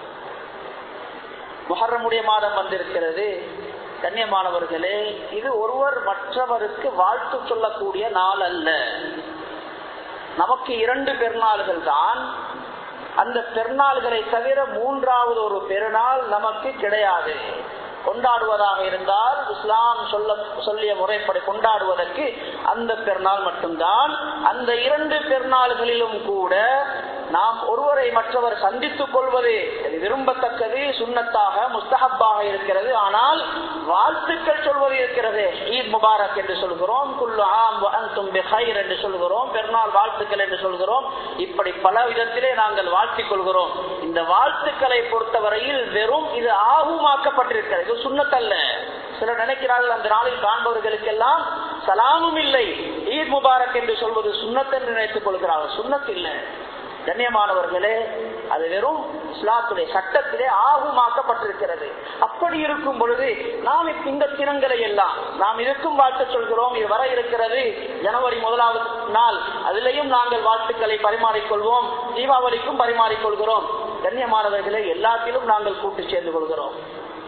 [SPEAKER 1] முகரமுடைய மாதம் வந்திருக்கிறது கண்ணியமானவர்களே இது ஒருவர் மற்றவருக்கு வாழ்த்து சொல்லக்கூடிய நாள் அல்ல நமக்கு இரண்டு பெருநாள்கள் தான் அந்த பெருநாள்களை தவிர மூன்றாவது ஒரு பெருநாள் நமக்கு கிடையாது கொண்டாடுவதாக இருந்தால் இஸ்லாம் சொல்ல சொல்லிய முறைப்படி கொண்டாடுவதற்கு அந்த பெருநாள் மட்டும்தான் அந்த இரண்டு பெருநாள்களிலும் கூட நாம் ஒருவரை மற்றவர் சந்தித்துக் கொள்வது விரும்பத்தக்கது சுண்ணத்தாக முஸ்தகப்பாக இருக்கிறது ஆனால் வாழ்த்துக்கள் சொல்வது இருக்கிறது ஈத் முபாரக் என்று சொல்கிறோம் குல்லு ஆம் அன்தும் பிஹைர் என்று சொல்கிறோம் பெருநாள் வாழ்த்துக்கள் என்று சொல்கிறோம் இப்படி பல விதத்திலே நாங்கள் வாழ்த்திக் கொள்கிறோம் இந்த வாழ்த்துக்களை பொறுத்தவரையில் வெறும் இது ஆகுமாக்கப்பட்டிருக்கிறது இது சுண்ணத்தல்ல சிலர் நினைக்கிறார்கள் அந்த நாளில் காண்பவர்களுக்கெல்லாம் சலாமும் இல்லை ஈத் முபாரக் என்று சொல்வது சுண்ணத்தென்று நினைத்துக் கொள்கிறார்கள் சுண்ணத் இல்லை கண்ணியமானவர்களே அது வெறும் இஸ்லாத்துடைய சட்டத்திலே ஆகுமாக்கப்பட்டிருக்கிறது அப்படி இருக்கும் பொழுது நாம் இந்த தினங்களை எல்லாம் நாம் இருக்கும் வாழ்த்து சொல்கிறோம் இது வர இருக்கிறது ஜனவரி முதலாவது நாள் அதிலையும் நாங்கள் வாழ்த்துக்களை பரிமாறிக்கொள்வோம் தீபாவளிக்கும் பரிமாறிக்கொள்கிறோம் கண்ணியமானவர்களே எல்லாத்திலும் நாங்கள் கூட்டு சேர்ந்து கொள்கிறோம்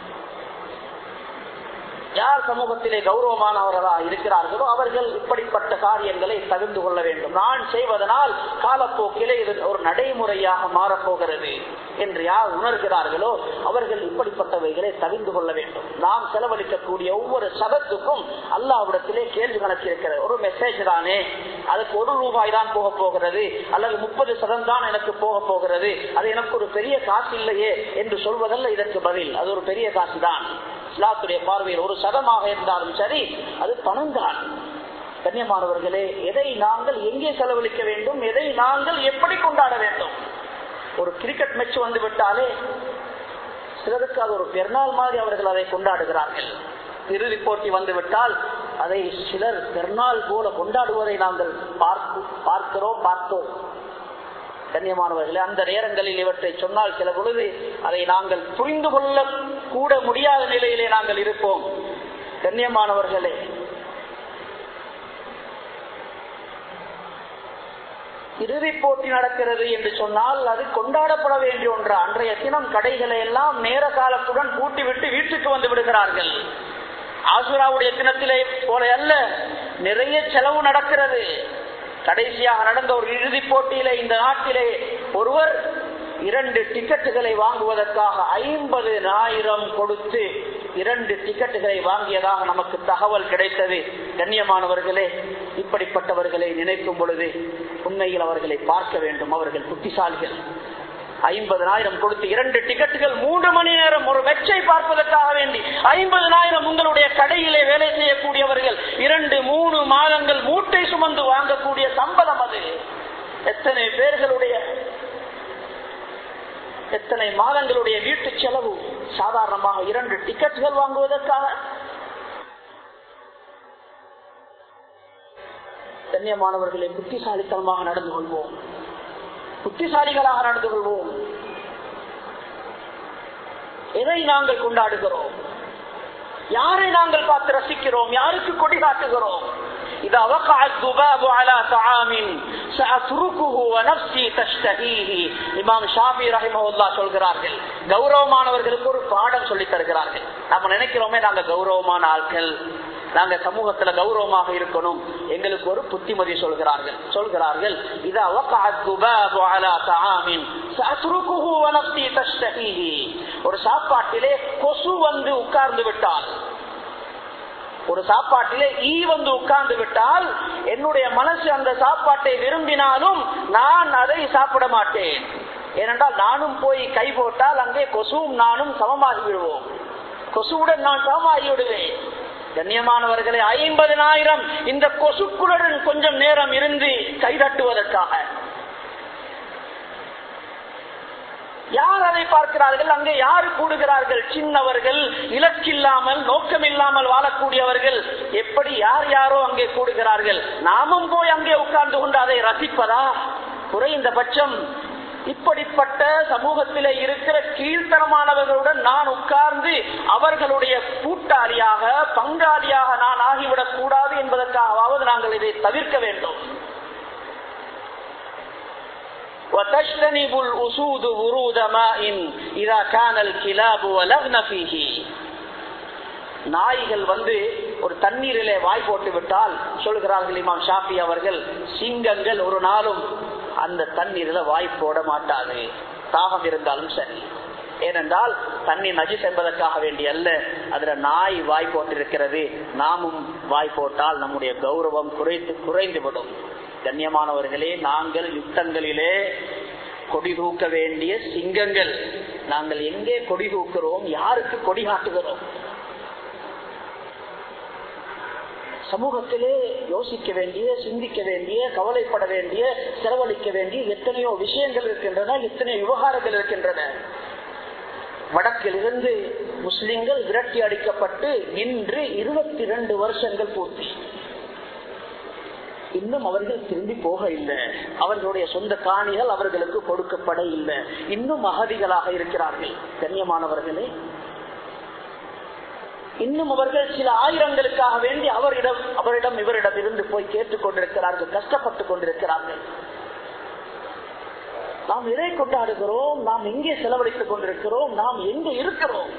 [SPEAKER 1] யார் சமூகத்திலே கௌரவமானவர்களாக இருக்கிறார்களோ அவர்கள் இப்படிப்பட்ட காரியங்களை தகுந்து கொள்ள வேண்டும் நான் செய்வதனால் காலப்போக்கிலே இது ஒரு நடைமுறையாக மாறப்போகிறது என்று யார் உணர்கிறார்களோ அவர்கள் இப்படிப்பட்டவைகளை தவிர்ந்து கொள்ள வேண்டும் நாம் செலவழிக்கக்கூடிய ஒவ்வொரு சதத்துக்கும் அல்லாவிடத்திலே கேள்வி கணக்கு இருக்கிறது ஒரு மெசேஜ் தானே அதுக்கு ஒரு ரூபாய் தான் போக போகிறது அல்லது முப்பது சதம் தான் எனக்கு போக போகிறது அது எனக்கு ஒரு பெரிய காசு இல்லையே என்று சொல்வதல்ல இதற்கு பதில் அது ஒரு பெரிய காசு தான் இஸ்லாத்துடைய பார்வையில் ஒரு சதமாக இருந்தாலும் சரி அது பணம் தான் கண்ணியமானவர்களே எதை நாங்கள் எங்கே செலவழிக்க வேண்டும் எதை நாங்கள் எப்படி கொண்டாட வேண்டும் ஒரு கிரிக்கெட் மேட்ச் வந்து விட்டாலே சிலருக்கு அது ஒரு பெருநாள் மாதிரி அவர்கள் அதை கொண்டாடுகிறார்கள் இறுதி போட்டி வந்து விட்டால் அதை சிலர் பெருநாள் போல கொண்டாடுவதை நாங்கள் பார்க்கிறோம் பார்த்தோம் கண்ணியமானவர்களே அந்த நேரங்களில் இவற்றை சொன்னால் சில பொழுது அதை நாங்கள் புரிந்து கொள்ள கூட முடியாத நிலையிலே நாங்கள் இருப்போம் கண்ணியமானவர்களே இறுதி போட்டி நடக்கிறது என்று சொன்னால் அது கொண்டாடப்பட வேண்டிய ஒன்று அன்றைய தினம் கடைகளை எல்லாம் நேர காலத்துடன் பூட்டிவிட்டு வீட்டுக்கு வந்து விடுகிறார்கள் ஆசுராவுடைய தினத்திலே போல அல்ல நிறைய செலவு நடக்கிறது கடைசியாக நடந்த ஒரு இறுதி போட்டியில இந்த நாட்டிலே ஒருவர் இரண்டு டிக்கெட்டுகளை வாங்குவதற்காக ஐம்பது ஆயிரம் கொடுத்து இரண்டு டிக்கெட்டுகளை வாங்கியதாக நமக்கு தகவல் கிடைத்தது கண்ணியமானவர்களே இப்படிப்பட்டவர்களை நினைக்கும் பொழுது உண்மையில் அவர்களை பார்க்க வேண்டும் அவர்கள் புத்திசாலிகள் ஐம்பதனாயிரம் கொடுத்து இரண்டு டிக்கெட்டுகள் மூன்று மணி நேரம் ஒரு வெச்சை பார்ப்பதற்காக வேண்டி ஐம்பதனாயிரம் உங்களுடைய கடையிலே வேலை செய்யக்கூடியவர்கள் இரண்டு மூணு மாதங்கள் மூட்டை சுமந்து வாங்கக்கூடிய சம்பளம் அது எத்தனை பேர்களுடைய எத்தனை மாதங்களுடைய வீட்டு செலவு சாதாரணமாக இரண்டு டிக்கெட்டுகள் வாங்குவதற்காக கண்ணியமானவர்களை புத்திசாலித்தனமாக நடந்து கொள்வோம் புத்திசாலிகளாக நடந்து கொள்வோம் எதை நாங்கள் கொண்டாடுகிறோம் யாரை நாங்கள் பார்த்து ரசிக்கிறோம் யாருக்கு கொடி காட்டுகிறோம் إذا وقع الذباب على طعام سأتركه ونفسي تشتهيه இமாம் ஷாபி ரஹிமஹுல்லா சொல்கிறார்கள் கௌரவமானவர்களுக்கு ஒரு பாடம் சொல்லி தருகிறார்கள் நம்ம நினைக்கிறோமே நாங்க கௌரவமான ஆட்கள் நாங்க சமூகத்துல கௌரவமாக இருக்கணும் எங்களுக்கு ஒரு புத்திமதி சொல்கிறார்கள் சொல்கிறார்கள் இது ஒரு சாப்பாட்டிலே கொசு வந்து உட்கார்ந்து விட்டால் ஒரு சாப்பாட்டிலே ஈ வந்து உட்கார்ந்து விட்டால் என்னுடைய மனசு அந்த சாப்பாட்டை விரும்பினாலும் நான் அதை சாப்பிட மாட்டேன் ஏனென்றால் நானும் போய் கை போட்டால் அங்கே கொசுவும் நானும் சமமாகி விடுவோம் கொசுவுடன் நான் சமமாகி விடுவேன் கண்ணியமானவர்களே ஐம்பதனாயிரம் இந்த கொசுக்குளுடன் கொஞ்சம் நேரம் இருந்து கைதட்டுவதற்காக யார் அதை பார்க்கிறார்கள் அங்கே யாரு கூடுகிறார்கள் சின்னவர்கள் இலக்கில்லாமல் நோக்கம் இல்லாமல் வாழக்கூடியவர்கள் எப்படி யார் யாரோ அங்கே கூடுகிறார்கள் நாமும் போய் அங்கே உட்கார்ந்து கொண்டு அதை ரசிப்பதா குறைந்தபட்சம் இப்படிப்பட்ட சமூகத்திலே இருக்கிற கீழ்த்தரமானவர்களுடன் நான் உட்கார்ந்து அவர்களுடைய கூட்டாளியாக பங்காளியாக நான் ஆகிவிடக் கூடாது என்பதற்காகவாவது நாங்கள் இதை தவிர்க்க வேண்டும் وتجتنب الأسود ورود ماء إذا كان الكلاب ولغن فيه நாய்கள் வந்து ஒரு தண்ணீரிலே வாய் போட்டு விட்டால் சொல்கிறார்கள் இமாம் ஷாஃபி அவர்கள் சிங்கங்கள் ஒரு நாளும் அந்த தண்ணீரில வாய் போட மாட்டாது தாகம் இருந்தாலும் சரி ஏனென்றால் தண்ணி நஜிஸ் என்பதற்காக வேண்டி அல்ல அதுல நாய் வாய் போட்டிருக்கிறது நாமும் வாய் போட்டால் நம்முடைய கௌரவம் குறைந்து குறைந்துவிடும் கண்ணியமானவர்களே நாங்கள் யுத்தங்களிலே கொடி தூக்க வேண்டிய சிங்கங்கள் நாங்கள் எங்கே கொடி தூக்குறோம் யாருக்கு கொடி காட்டுகிறோம் சமூகத்திலே யோசிக்க வேண்டிய சிந்திக்க வேண்டிய கவலைப்பட வேண்டிய செலவழிக்க வேண்டிய எத்தனையோ விஷயங்கள் இருக்கின்றன எத்தனையோ விவகாரங்கள் இருக்கின்றன வடக்கிலிருந்து முஸ்லிம்கள் விரட்டி அடிக்கப்பட்டு இன்று இருபத்தி இரண்டு வருஷங்கள் பூர்த்தி இன்னும் அவர்கள் திரும்பி போக இல்லை அவர்களுடைய சொந்த காணிகள் அவர்களுக்கு கொடுக்கப்பட இல்லை இன்னும் அகதிகளாக இருக்கிறார்கள் கண்ணியமானவர்களே இன்னும் அவர்கள் சில ஆயிரங்களுக்காக வேண்டி அவரிடம் அவரிடம் இவரிடம் இருந்து போய் கேட்டுக் கொண்டிருக்கிறார்கள் கஷ்டப்பட்டுக் கொண்டிருக்கிறார்கள் நாம் எதை கொண்டாடுகிறோம் நாம் எங்கே செலவழித்துக் கொண்டிருக்கிறோம் நாம் எங்கே இருக்கிறோம்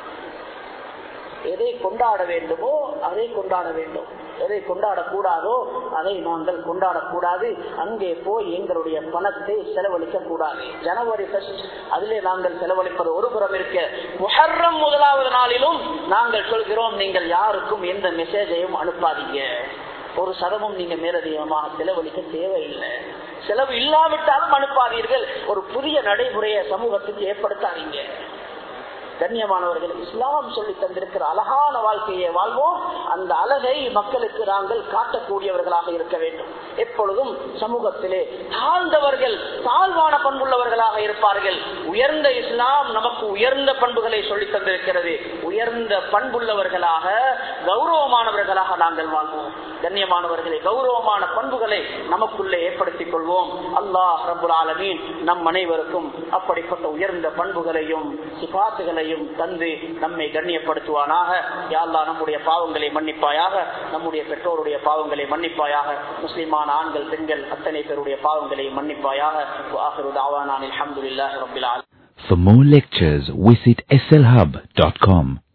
[SPEAKER 1] எதை கொண்டாட வேண்டுமோ அதை கொண்டாட வேண்டும் எதை கொண்டாடக்கூடாதோ அதை நாங்கள் கொண்டாடக்கூடாது அங்கே போய் எங்களுடைய பணத்தை செலவழிக்க கூடாது ஜனவரி ஃபர்ஸ்ட் அதிலே நாங்கள் செலவழிப்பது ஒரு புறம் இருக்க முஹர்ரம் முதலாவது நாளிலும் நாங்கள் சொல்கிறோம் நீங்கள் யாருக்கும் எந்த மெசேஜையும் அனுப்பாதீங்க ஒரு சதமும் நீங்க மேலதிகமாக செலவழிக்க தேவையில்லை செலவு இல்லாவிட்டாலும் அனுப்பாதீர்கள் ஒரு புதிய நடைமுறையை சமூகத்துக்கு ஏற்படுத்தாதீங்க கண்ணியமானவர்கள் இஸ்லாம் சொல்லி தந்திருக்கிற அழகான வாழ்க்கையை வாழ்வோம் அந்த அழகை மக்களுக்கு நாங்கள் காட்டக்கூடியவர்களாக இருக்க வேண்டும் எப்பொழுதும் சமூகத்திலே தாழ்ந்தவர்கள் தாழ்வான பண்புள்ளவர்களாக இருப்பார்கள் உயர்ந்த இஸ்லாம் நமக்கு உயர்ந்த பண்புகளை சொல்லி தந்திருக்கிறது உயர்ந்த பண்புள்ளவர்களாக கௌரவமானவர்களாக நாங்கள் வாழ்வோம் கண்ணியமானவர்களை கௌரவமான பண்புகளை நமக்குள்ளே ஏற்படுத்திக் கொள்வோம் அல்லாஹ் ரபுல் ஆலமீன் நம் அனைவருக்கும் அப்படிப்பட்ட உயர்ந்த பண்புகளையும் சிபாத்துகளையும் தந்து நம்மை கண்ணியப்படுத்துவானாக யாழ்லா நம்முடைய பாவங்களை மன்னிப்பாயாக நம்முடைய பெற்றோருடைய பாவங்களை மன்னிப்பாயாக முஸ்லிமான ஆண்கள் பெண்கள் அத்தனை பேருடைய பாவங்களை மன்னிப்பாயாக அலமதுல்லாஹி ரபில்
[SPEAKER 2] For more lectures, visit slhub.com.